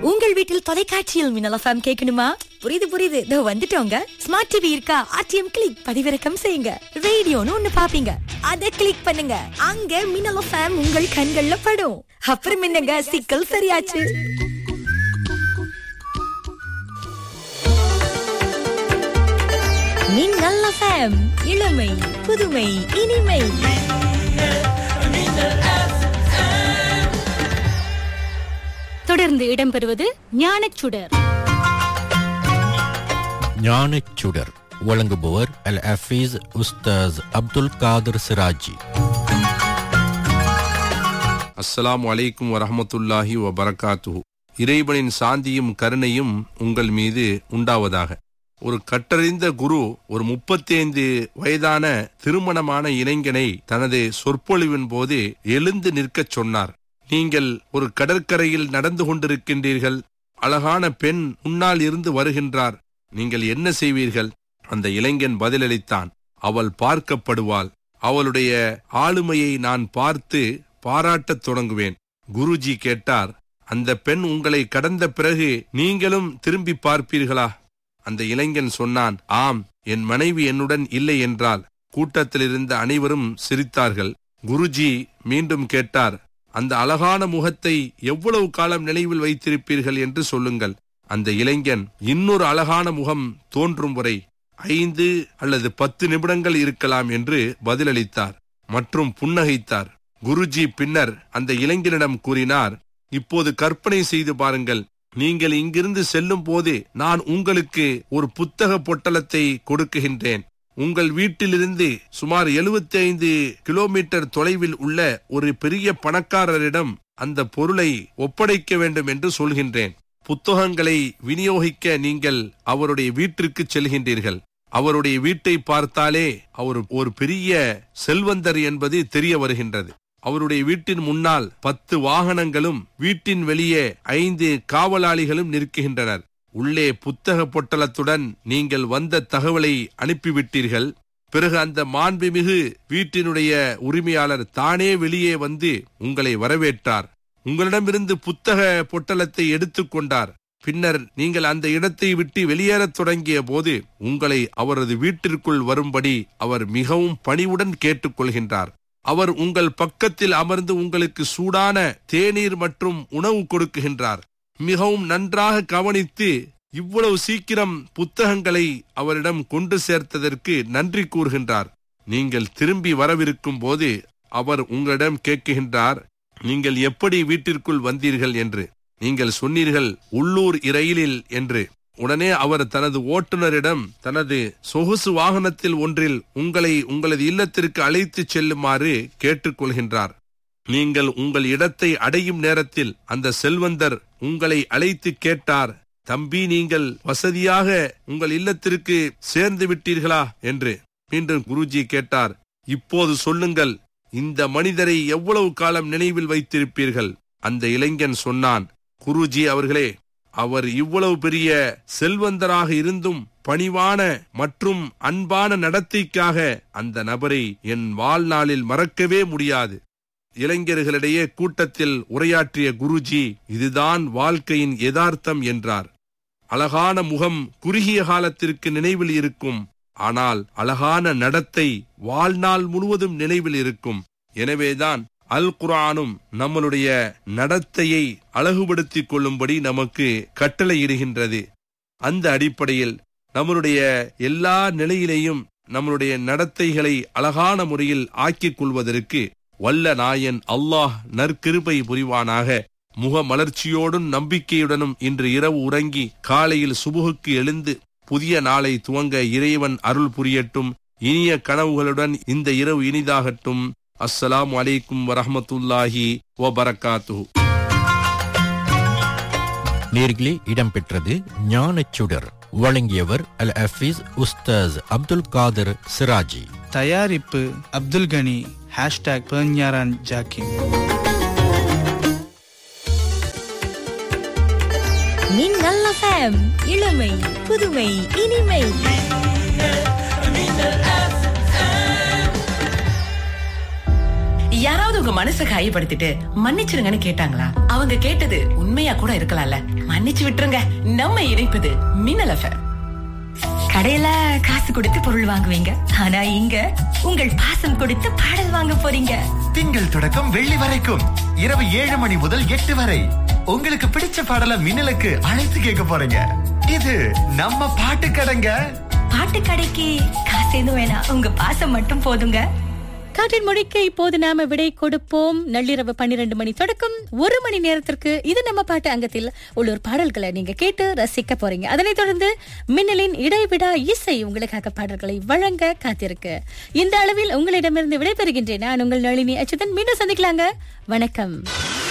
உங்கள் வீட்டில் தொலைக்காட்சியில் மின்னல் எஃப்எம் கேட்கணுமா புரியுது புரியுது இதோ வந்துட்டோங்க ஸ்மார்ட் டிவி இருக்கா ஆர்டிஎம் கிளிக் பதிவிறக்கம் செய்யுங்க ரேடியோன்னு ஒண்ணு பாப்பீங்க அதை கிளிக் பண்ணுங்க அங்க மின்னல் எஃப்எம் உங்கள் கண்கள்ல படும் அப்புறம் என்னங்க சிக்கல் சரியாச்சு மின்னல் எஃப்எம் இளமை புதுமை இனிமை தொடர்ந்து இடம்பெறுவது ஞானச்சுடர் ஞானச் சுடர் வழங்குபவர் அல் ஹஃபீஸ் உஸ்தாஸ் அப்துல் காதர் சிராஜி அஸ்ஸலாமு அலைக்கும் வரஹமத்துல்லாஹி வபரகாத்துஹு இறைவனின் சாந்தியும் கருணையும் உங்கள் மீது உண்டாவதாக ஒரு கற்றறிந்த குரு ஒரு முப்பத்தைந்து வயதான திருமணமான இளைஞனை தனது சொற்பொழிவின் போது எழுந்து நிற்கச் சொன்னார் நீங்கள் ஒரு கடற்கரையில் நடந்து கொண்டிருக்கின்றீர்கள் அழகான பெண் முன்னால் இருந்து வருகின்றார் நீங்கள் என்ன செய்வீர்கள் அந்த இளைஞன் பதிலளித்தான் அவள் பார்க்கப்படுவாள் அவளுடைய ஆளுமையை நான் பார்த்து பாராட்டத் தொடங்குவேன் குருஜி கேட்டார் அந்த பெண் உங்களை கடந்த பிறகு நீங்களும் திரும்பி பார்ப்பீர்களா அந்த இளைஞன் சொன்னான் ஆம் என் மனைவி என்னுடன் இல்லை என்றால் கூட்டத்தில் இருந்த அனைவரும் சிரித்தார்கள் குருஜி மீண்டும் கேட்டார் அந்த அழகான முகத்தை எவ்வளவு காலம் நினைவில் வைத்திருப்பீர்கள் என்று சொல்லுங்கள் அந்த இளைஞன் இன்னொரு அழகான முகம் தோன்றும் வரை ஐந்து அல்லது பத்து நிமிடங்கள் இருக்கலாம் என்று பதிலளித்தார் மற்றும் புன்னகைத்தார் குருஜி பின்னர் அந்த இளைஞனிடம் கூறினார் இப்போது கற்பனை செய்து பாருங்கள் நீங்கள் இங்கிருந்து செல்லும் போது நான் உங்களுக்கு ஒரு புத்தக பொட்டலத்தை கொடுக்குகின்றேன் உங்கள் வீட்டிலிருந்து சுமார் 75 கிலோமீட்டர் தொலைவில் உள்ள ஒரு பெரிய பணக்காரரிடம் அந்த பொருளை ஒப்படைக்க வேண்டும் என்று சொல்கின்றேன் புத்தகங்களை விநியோகிக்க நீங்கள் அவருடைய வீட்டிற்கு செல்கின்றீர்கள் அவருடைய வீட்டை பார்த்தாலே அவர் ஒரு பெரிய செல்வந்தர் என்பது தெரிய வருகின்றது அவருடைய வீட்டின் முன்னால் பத்து வாகனங்களும் வீட்டின் வெளியே ஐந்து காவலாளிகளும் நிற்கின்றனர் உள்ளே புத்தக பொட்டலத்துடன் நீங்கள் வந்த தகவலை அனுப்பிவிட்டீர்கள் பிறகு அந்த மாண்புமிகு வீட்டினுடைய உரிமையாளர் தானே வெளியே வந்து உங்களை வரவேற்றார் உங்களிடமிருந்து புத்தக பொட்டலத்தை எடுத்துக்கொண்டார் பின்னர் நீங்கள் அந்த இடத்தை விட்டு வெளியேறத் தொடங்கிய போது உங்களை அவரது வீட்டிற்குள் வரும்படி அவர் மிகவும் பணிவுடன் கேட்டுக்கொள்கின்றார் அவர் உங்கள் பக்கத்தில் அமர்ந்து உங்களுக்கு சூடான தேநீர் மற்றும் உணவு கொடுக்குகின்றார் மிகவும் நன்றாக கவனித்து இவ்வளவு சீக்கிரம் புத்தகங்களை அவரிடம் கொண்டு சேர்த்ததற்கு நன்றி கூறுகின்றார் நீங்கள் திரும்பி வரவிருக்கும் போது அவர் உங்களிடம் கேட்குகின்றார் நீங்கள் எப்படி வீட்டிற்குள் வந்தீர்கள் என்று நீங்கள் சொன்னீர்கள் உள்ளூர் இரயிலில் என்று உடனே அவர் தனது ஓட்டுநரிடம் தனது சொகுசு வாகனத்தில் ஒன்றில் உங்களை உங்களது இல்லத்திற்கு அழைத்துச் செல்லுமாறு கேட்டுக்கொள்கின்றார் நீங்கள் உங்கள் இடத்தை அடையும் நேரத்தில் அந்த செல்வந்தர் உங்களை அழைத்து கேட்டார் தம்பி நீங்கள் வசதியாக உங்கள் இல்லத்திற்கு சேர்ந்து விட்டீர்களா என்று மீண்டும் குருஜி கேட்டார் இப்போது சொல்லுங்கள் இந்த மனிதரை எவ்வளவு காலம் நினைவில் வைத்திருப்பீர்கள் அந்த இளைஞன் சொன்னான் குருஜி அவர்களே அவர் இவ்வளவு பெரிய செல்வந்தராக இருந்தும் பணிவான மற்றும் அன்பான நடத்தைக்காக அந்த நபரை என் வாழ்நாளில் மறக்கவே முடியாது இளைஞர்களிடையே கூட்டத்தில் உரையாற்றிய குருஜி இதுதான் வாழ்க்கையின் யதார்த்தம் என்றார் அழகான முகம் குறுகிய காலத்திற்கு நினைவில் இருக்கும் ஆனால் அழகான நடத்தை வாழ்நாள் முழுவதும் நினைவில் இருக்கும் எனவேதான் அல் குர்ஆனும் நம்மளுடைய நடத்தையை அழகுபடுத்திக் கொள்ளும்படி நமக்கு கட்டளையிடுகின்றது அந்த அடிப்படையில் நம்மளுடைய எல்லா நிலையிலேயும் நம்மளுடைய நடத்தைகளை அழகான முறையில் ஆக்கிக் கொள்வதற்கு வல்ல நாயன் அல்லாஹ் நற்கிருபை புரிவானாக முக மலர்ச்சியோடும் நம்பிக்கையுடனும் இன்று இரவு உறங்கி காலையில் சுபுகுக்கு எழுந்து புதிய நாளை துவங்க இறைவன் அருள் புரியட்டும் இனிய கனவுகளுடன் இந்த இரவு இனிதாகட்டும் அஸ்ஸலாமு அலைக்கும் வரஹமத்துல்லாஹி வபரகாத்துஹு நேர்களே இடம்பெற்றது ஞானச் சுடர் வழங்கியவர் அல் ஹஃபீஸ் உஸ்தாஸ் அப்துல் காதர் சிராஜி தயாரிப்பு அப்துல் கனி ஹேஷ்டாக் பெர்ஞாரான் ஜாக்கிம் மின்னல் எஃப்எம் இளமை புதுமை இனிமை யாராவது உங்க மனசை காயப்படுத்திட்டு மன்னிச்சிருங்கன்னு கேட்டாங்களா அவங்க கேட்டது உண்மையா கூட இருக்கலாம்ல மன்னிச்சு விட்டுருங்க நம்ம இணைப்பது மின்னல் எஃப்எம் கடையில காசு கொடுத்து பொருள் வாங்குவீங்க ஆனா இங்க உங்கள் பாசம் கொடுத்து பாடல் வாங்க போறீங்க திங்கள் தொடக்கம் வெள்ளி வரைக்கும் இரவு ஏழு மணி முதல் எட்டு வரை உங்களுக்கு பிடிச்ச பாடல மின்னலுக்கு அழைத்து கேட்க போறீங்க இது நம்ம பாட்டு கடைங்க பாட்டு கடைக்கு காசு எதுவும் வேணாம் உங்க பாசம் மட்டும் போதுங்க காற்றின் மொழிக்கு இப்போது நாம விடை கொடுப்போம் நள்ளிரவு பன்னிரண்டு மணி தொடக்கம் ஒரு மணி நேரத்திற்கு இது நம்ம பாட்டு அங்கத்தில் உள்ளூர் பாடல்களை நீங்க கேட்டு ரசிக்க போறீங்க அதனைத் தொடர்ந்து மின்னலின் இடைவிடா இசை உங்களுக்காக பாடல்களை வழங்க காத்திருக்கு இந்த அளவில் உங்களிடமிருந்து விடைபெறுகின்றேன் நான் உங்கள் நளினி அச்சுதன் மீண்டும் சந்திக்கலாங்க வணக்கம்